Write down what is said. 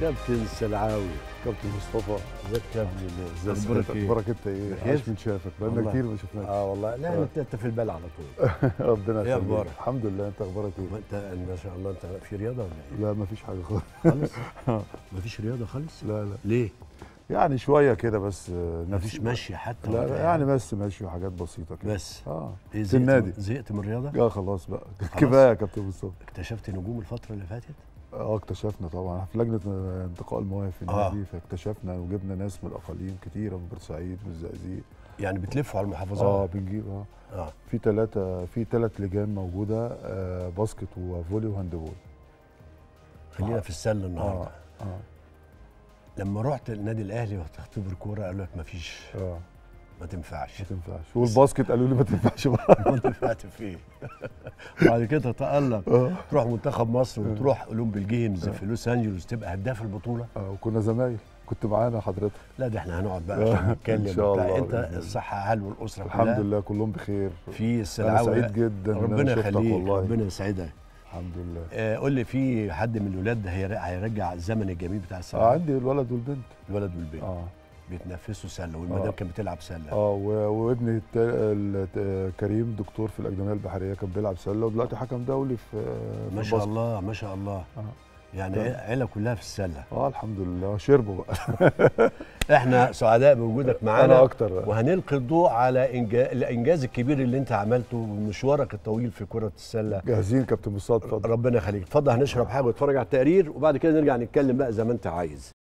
كابتن سلعاوي كابتن مصطفى ازيك يا ابني ازي اخبارك صحتك ايه؟ اخبارك انت ايه؟ بخير؟ عاش من شافك بقالنا والله. كتير ما شفناكش اه والله لا آه. انت انت في البال على طول ربنا ايه يخليك أخبارك؟ الحمد لله انت اخبارك ما ايه؟ انت ما شاء الله انت في رياضه ولا ايه؟ لا ما فيش حاجه خالص خالص؟ ما فيش رياضه خالص؟ لا لا ليه؟ يعني شويه كده بس آه، ما نفسي فيش مشي حتى لا ولا لا إيه؟ يعني بس ماشي وحاجات بسيطه كده بس اه إيه في زهقت النادي من- زهقت من الرياضه؟ اه خلاص بقى كفايه يا كابتن مصطفى اكتشفت نجوم الفتره اللي فاتت؟ اه اكتشفنا طبعا في لجنه انتقاء المواهب في آه. النادي فاكتشفنا وجبنا ناس من الاقاليم كتيره من بورسعيد من الزقازيق يعني بتلفوا على اه المحافظات بنجيب اه اه في ثلاثه في ثلاث لجان موجوده آه باسكت وفولي وهاندبول خلينا في السله النهارده اه اه لما رحت النادي الاهلي وتختبر كوره قالوا لك ما فيش اه ما تنفعش ما تنفعش والباسكت قالوا لي ما تنفعش بقى ما نفعت فيه بعد كده تتألق اه تروح منتخب مصر وتروح اولمبي جيمز في لوس انجلوس تبقى هداف البطوله آه، وكنا زمايل كنت معانا حضرتك لا ده احنا هنقعد بقى آه، عشان نتكلم إن شاء وبتاع. الله انت بإذن الله. الصحه اهل والاسره الحمد كلها لله كلهم بخير في انا السلعاوي سعيد جدا إن أنا ربنا شفتك يخليك والله ربنا يسعدك الحمد لله آه قول لي في حد من الولاد ده هير- هيرجع الزمن الجميل بتاع آه السلعاوي عندي الولد والبنت الولد والبنت اه بيتنافسوا سله والمدام آه. كانت بتلعب سله اه و- وابني التا- ال- ت- كريم دكتور في الاكاديميه البحريه كان بيلعب سله ودلوقتي حكم دولي في في ما شاء الباسكت. الله ما شاء الله آه. يعني طيب. عيله كلها في السله اه الحمد لله شربوا بقى احنا سعداء بوجودك معانا انا اكتر وهنلقي الضوء على إنجا... الانجاز الكبير اللي انت عملته ومشوارك الطويل في كره السله جاهزين كابتن مصطفى اتفضل ربنا يخليك اتفضل هنشرب حاجه واتفرج على التقرير وبعد كده نرجع نتكلم بقى زي ما انت عايز